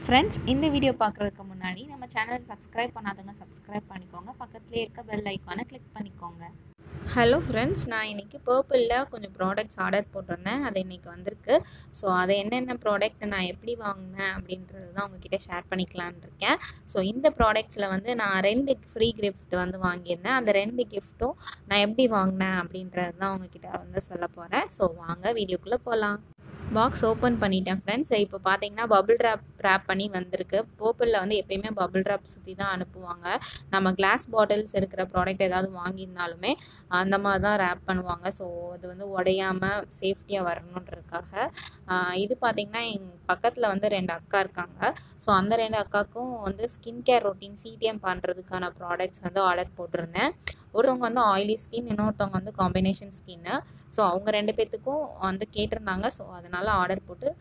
friends இந்த video பார்க்குறதுக்கு முன்னாடி நம்ம சேனலை சப்ஸ்கிரைப் பண்ணாதவங்க சப்ஸ்கிரைப் பண்ணிக்கோங்க பக்கத்துலேயே இருக்க பெல் ஐக்கானை கிளிக் பண்ணிக்கோங்க ஹலோ ஃப்ரெண்ட்ஸ் நான் இன்றைக்கி பர்பிளில் கொஞ்சம் ப்ராடக்ட்ஸ் ஆர்டர் போட்டிருந்தேன் அது இன்றைக்கி வந்திருக்கு ஸோ அதை என்னென்ன ப்ராடக்ட் நான் எப்படி வாங்கினேன் அப்படின்றது தான் உங்ககிட்ட ஷேர் பண்ணிக்கலான் இருக்கேன் ஸோ இந்த ப்ராடக்ட்ஸில் வந்து நான் ரெண்டு ஃப்ரீ கிஃப்ட் வந்து வாங்கியிருந்தேன் அந்த ரெண்டு கிஃப்ட்டும் நான் எப்படி வாங்கினேன் அப்படின்றது தான் உங்ககிட்ட வந்து சொல்ல போகிறேன் ஸோ வாங்க வீடியோக்குள்ளே போகலாம் பாக்ஸ் ஓப்பன் பண்ணிட்டேன் ஃப்ரெண்ட்ஸ் இப்போ பார்த்தீங்கன்னா பபிள் ட்ராப் ட்ராப் பண்ணி வந்திருக்கு போப்பிளில் வந்து எப்பயுமே பபிள் ட்ராப் சுற்றி தான் அனுப்புவாங்க நம்ம கிளாஸ் பாட்டில்ஸ் இருக்கிற ப்ராடக்ட் ஏதாவது வாங்கியிருந்தாலுமே அந்த மாதிரி தான் ரேப் பண்ணுவாங்க ஸோ அது வந்து உடையாமல் சேஃப்டியாக வரணுன்றதுக்காக இது பார்த்திங்கன்னா எங்கள் பக்கத்தில் வந்து ரெண்டு அக்கா இருக்காங்க ஸோ அந்த ரெண்டு அக்காவுக்கும் வந்து ஸ்கின் கேர் ரொட்டீன் சிடிஎம் பண்ணுறதுக்கான ப்ராடக்ட்ஸ் வந்து ஆர்டர் போட்டிருந்தேன் ஒருத்தவங்க வந்து ஆயிலி ஸ்கின் இன்னொருத்தவங்க வந்து காம்பினேஷன் ஸ்கின்னு ஸோ அவங்க ரெண்டு பேர்த்துக்கும் வந்து கேட்டிருந்தாங்க ஸோ அதனால் ஆர்டர் போட்டு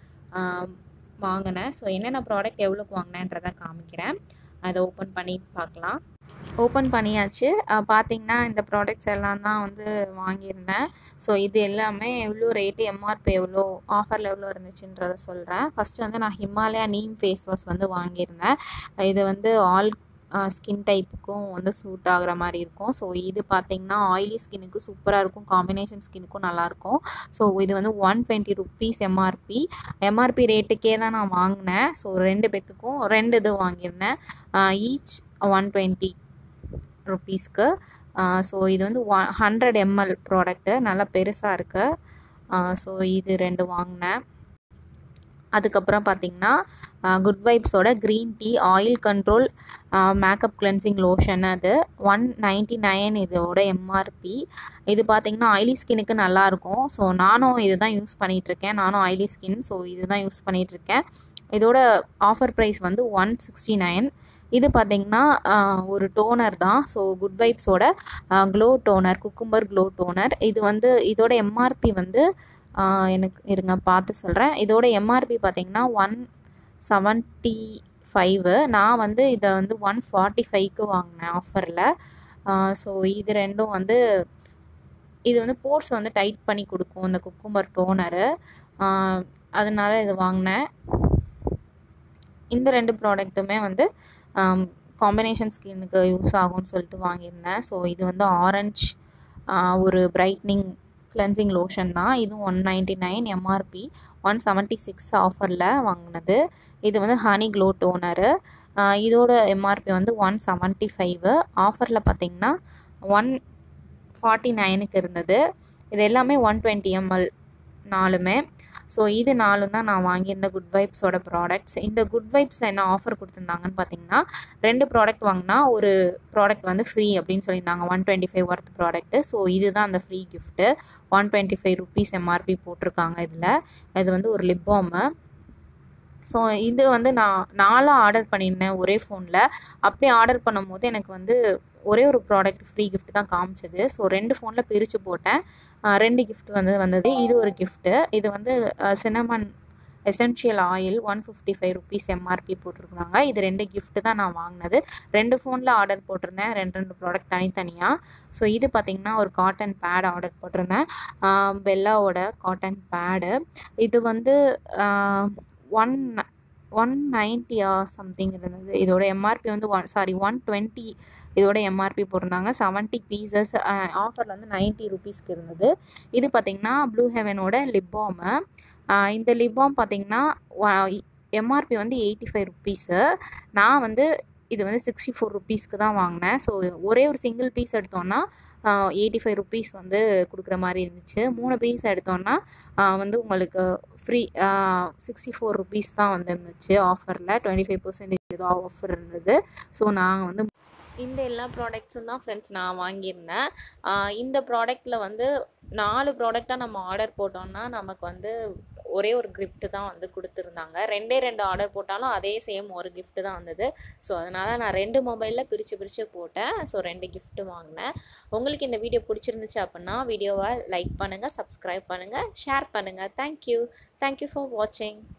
வாங்கினேன் ஸோ என்னென்ன ப்ராடக்ட் எவ்வளோக்கு வாங்கினேன்றதை காமிக்கிறேன் அதை ஓப்பன் பண்ணி பார்க்கலாம் ஓப்பன் பண்ணியாச்சு பார்த்தீங்கன்னா இந்த ப்ராடக்ட்ஸ் எல்லாம் தான் வந்து வாங்கியிருந்தேன் ஸோ இது எல்லாமே எவ்வளோ ரேட்டு எம்ஆர்பி எவ்வளோ ஆஃபரில் எவ்வளோ இருந்துச்சுன்றதை சொல்கிறேன் ஃபஸ்ட்டு வந்து நான் ஹிமாலயா நீம் ஃபேஸ் வாஷ் வந்து வாங்கியிருந்தேன் இது வந்து ஆல் ஸ்கின் டைப்புக்கும் வந்து சூட் ஆகிற மாதிரி இருக்கும் ஸோ இது பார்த்திங்கன்னா ஆயிலி ஸ்கின்னுக்கு சூப்பராக இருக்கும் காம்பினேஷன் ஸ்கின்னுக்கும் நல்லாயிருக்கும் ஸோ இது வந்து one twenty rupees MRP MRP ரேட்டுக்கே தான் நான் வாங்கினேன் ஸோ ரெண்டு பேத்துக்கும் ரெண்டு இது வாங்கியிருந்தேன் ஈச் ஒன் டுவெண்ட்டி ருப்பீஸ்க்கு ஸோ இது வந்து ஒன் ஹண்ட்ரட் எம்எல் ப்ராடக்ட்டு நல்லா பெருசாக இருக்குது ஸோ இது ரெண்டு வாங்கினேன் அதுக்கப்புறம் பார்த்திங்கன்னா குட் வைப்ஸோட green tea oil control makeup cleansing lotion அது ஒன் நைன்ட்டி நைன் இதோட எம்ஆர்பி இது பார்த்திங்கன்னா ஆயிலி ஸ்கின்னுக்கு நல்லாயிருக்கும் ஸோ நானும் இது தான் யூஸ் பண்ணிகிட்ருக்கேன் நானும் ஆயிலி ஸ்கின் ஸோ இது தான் யூஸ் பண்ணிகிட்ருக்கேன் இதோட ஆஃபர் ப்ரைஸ் வந்து ஒன் சிக்ஸ்டி நைன் இது பார்த்திங்கன்னா ஒரு டோனர் தான் ஸோ குட் வைப்ஸோட glow toner cucumber glow toner இது வந்து இதோட எம்ஆர்பி வந்து எனக்கு இருங்க பார்த்து சொல்கிறேன் இதோட எம்ஆர்பி பார்த்திங்கன்னா ஒன் செவன்ட்டி ஃபைவு நான் வந்து இதை வந்து ஒன் ஃபார்ட்டி ஃபைவ்க்கு வாங்கினேன் ஆஃபரில் ஸோ இது ரெண்டும் வந்து இது வந்து போர்ஸ் வந்து டைட் பண்ணி கொடுக்கும் இந்த குக்கும்பர் டோனரு அதனால இது வாங்கினேன் இந்த ரெண்டு ப்ராடக்ட்டுமே வந்து காம்பினேஷன் ஸ்கின்னுக்கு யூஸ் ஆகும்னு சொல்லிட்டு வாங்கியிருந்தேன் ஸோ இது வந்து ஆரஞ்ச் ஒரு பிரைட்னிங் கிளென்சிங் லோஷன் தான் இதுவும் one ninety nine MRP one seventy six ஆஃபரில் வாங்கினது இது வந்து ஹனி க்ளோ டோனரு இதோட எம்ஆர்பி வந்து ஒன் செவன்ட்டி ஃபைவு ஆஃபரில் பார்த்திங்கன்னா ஒன் ஃபார்ட்டி நைனுக்கு இருந்தது இது எல்லாமே ஒன் டுவெண்ட்டி எம்எல் நாலுமே ஸோ இது நாலும் தான் நான் வாங்கியிருந்த குட் வைப்ஸோட ப்ராடக்ட்ஸ் இந்த குட் வைப்ஸில் என்ன ஆஃபர் கொடுத்துருந்தாங்கன்னு பார்த்தீங்கன்னா ரெண்டு ப்ராடக்ட் வாங்கினா ஒரு ப்ராடக்ட் வந்து ஃப்ரீ அப்படின்னு சொல்லியிருந்தாங்க one twenty five worth product so இதுதான் அந்த free gift one twenty five rupees MRP போட்டிருக்காங்க இதில் இது வந்து ஒரு லிப் பாமு ஸோ இது வந்து நான் நாலாக ஆர்டர் பண்ணியிருந்தேன் ஒரே ஃபோனில் அப்படி ஆர்டர் பண்ணும்போது எனக்கு வந்து ஒரே ஒரு ப்ராடக்ட் ஃப்ரீ கிஃப்ட் தான் காமிச்சது ஸோ ரெண்டு ஃபோனில் பிரித்து போட்டேன் ரெண்டு கிஃப்ட் வந்து வந்தது இது ஒரு கிஃப்ட்டு இது வந்து cinnamon essential oil one fifty five rupees MRP போட்டிருக்காங்க இது ரெண்டு கிஃப்ட்டு தான் நான் வாங்கினது ரெண்டு ஃபோனில் ஆர்டர் போட்டிருந்தேன் ரெண்டு ரெண்டு ப்ராடக்ட் தனித்தனியாக ஸோ இது பார்த்திங்கன்னா ஒரு காட்டன் பேட் ஆர்டர் போட்டிருந்தேன் பெல்லாவோட காட்டன் பேடு இது வந்து ஒன் ஒன் நைன்ட்டியா சம்திங் இருந்தது இதோட எம்ஆர்பி வந்து ஒன் சாரி ஒன் டுவெண்ட்டி இதோட எம்ஆர்பி போட்டிருந்தாங்க செவன்ட்டி பீசஸ் ஆஃபரில் வந்து நைன்ட்டி ருபீஸ்க்கு இருந்தது இது பார்த்திங்கன்னா ப்ளூ ஹெவனோட லிப்பாமு இந்த லிப்பாம் பார்த்திங்கன்னா எம்ஆர்பி வந்து எயிட்டி ஃபைவ் ருப்பீஸு நான் வந்து இது வந்து சிக்ஸ்டி ஃபோர் ருப்பீஸ்க்கு தான் வாங்கினேன் ஸோ ஒரே ஒரு சிங்கிள் பீஸ் எடுத்தோன்னா எயிட்டி ஃபைவ் ருப்பீஸ் வந்து கொடுக்குற மாதிரி இருந்துச்சு மூணு பீஸ் எடுத்தோன்னா வந்து உங்களுக்கு ஃப்ரீ சிக்ஸ்டி ஃபோர் ருப்பீஸ் தான் வந்து இருந்துச்சு ஆஃபரில் டுவெண்ட்டி ஃபைவ் பர்சன்டேஜ் ஏதோ ஆஃபர் இருந்தது ஸோ நாங்கள் வந்து இந்த எல்லா ப்ராடக்ட்ஸும் தான் ஃப்ரெண்ட்ஸ் நான் வாங்கியிருந்தேன் இந்த ப்ராடக்டில் வந்து நாலு ப்ராடக்டாக நம்ம ஆர்டர் போட்டோம்னா நமக்கு வந்து ஒரே ஒரு கிஃப்ட்டு தான் வந்து கொடுத்துருந்தாங்க ரெண்டே ரெண்டு ஆர்டர் போட்டாலும் அதே சேம் ஒரு கிஃப்ட்டு தான் வந்தது ஸோ அதனால் நான் ரெண்டு மொபைலில் பிரித்து பிரித்து போட்டேன் ஸோ ரெண்டு கிஃப்ட்டு வாங்கினேன் உங்களுக்கு இந்த வீடியோ பிடிச்சிருந்துச்சு அப்படின்னா வீடியோவை லைக் பண்ணுங்கள் சப்ஸ்கிரைப் பண்ணுங்கள் ஷேர் பண்ணுங்கள் தேங்க்யூ தேங்க்யூ ஃபார் வாட்சிங்